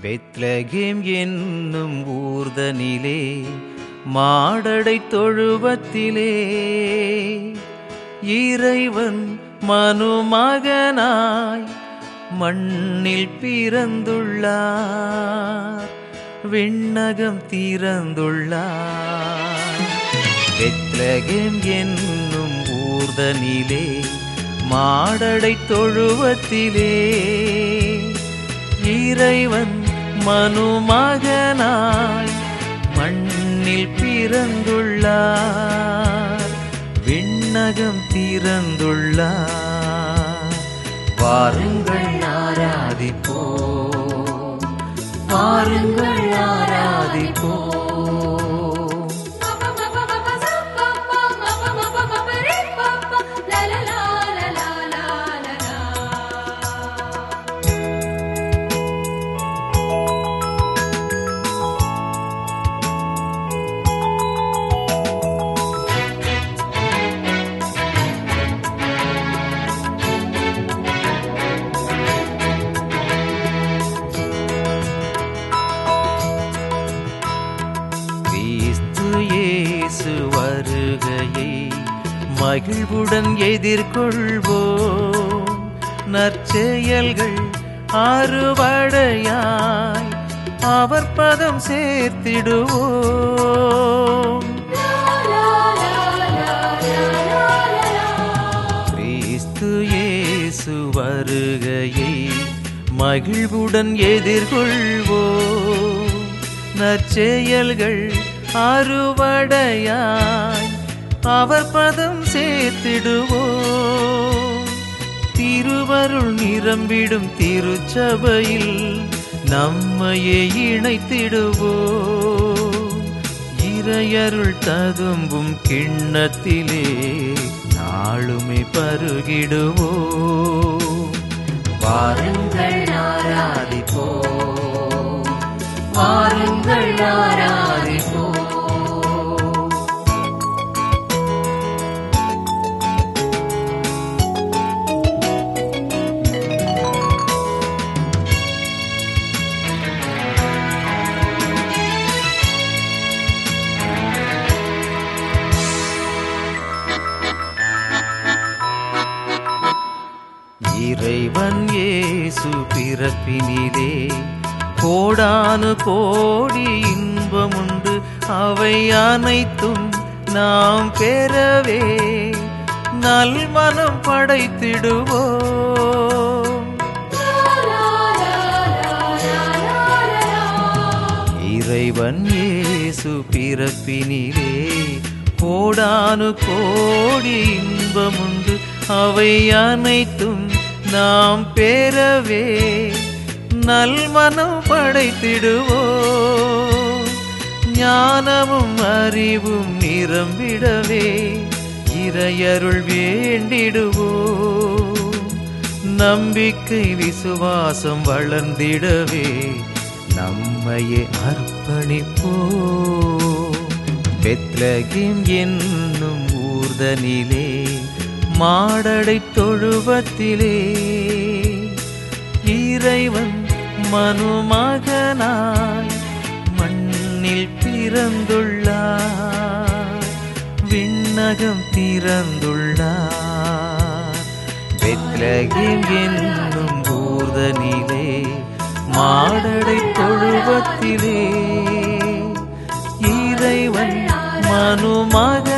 Bethlehem என்னும் ஊர்தனிலே மாடடை தொழுவத்திலே இறைவன் மனுமகனாய் மண்ணில் பிறந்துள்ளார் விண்ணகம் திறந்துள்ளார் பெத்லகேம் என்னும் ஊர்தனிலே மாடடை தொழுவத்திலே இறைவன் மனுமகனாய் மண்ணில் பிறந்துள்ளார் விண்ணகம் திறந்துள்ளார் வாருங்கள் ஆராதிப்போம் வாருங்கள் ஆராதிப்போம் கிறிஸ்து இயேசு வருகையை மகிழ்வுடன் எதிர்கொள்வோம் நற்செயல்கள் அறுவடையாய் அவர் பதம் சேர்த்திடுவோம் கிறிஸ்து இயேசு வருகையை மகிழ்வுடன் எதிர்கொள்வோம் நற்செயல்கள் அறுவடையாய் அவர் பதம் சேர்த்திடுவோம் திருவருள் நிரம்பிடும் திருச்சபையில் நம்மையே இணைத்திடுவோம் இறையருள் ததும்பும் கிண்ணத்திலே நாளுமே பருகிடுவோம் வாருங்கள் ஆராதிப்போம் வாருங்கள் ஆராதிப்போம் இறைவன் இயேசு பிறப்பினிலே கோடானு கோடி இன்பமுண்டு அவை அனைத்தும் நாம் பெறவே நல்மனம் படைத்திடுவோம் இறைவன் இயேசு பிறப்பினிலே கோடானு கோடி இன்பமுண்டு அவை அனைத்தும் நாம் பெறவே நல்மனம் படைத்திடுவோம் ஞானமும் அறிவும் நிரம்பிடவே இறையருள் வேண்டிடுவோம் நம்பிக்கை விசுவாசம் வளர்ந்திடவே நம்மையே அர்ப்பணிப்போம் பெத்லகிம் என்னும் ஊர்தனிலே மாடடை தொழுவத்திலே இறைவன் மனுமகனாய் மண்ணில் பிறந்துள்ளார் விண்ணகம் திறந்துள்ளார் பெத்லகிம் என்னும் ஊர்தனிலே மாடடை தொழுவத்திலே இறைவன் மனுமக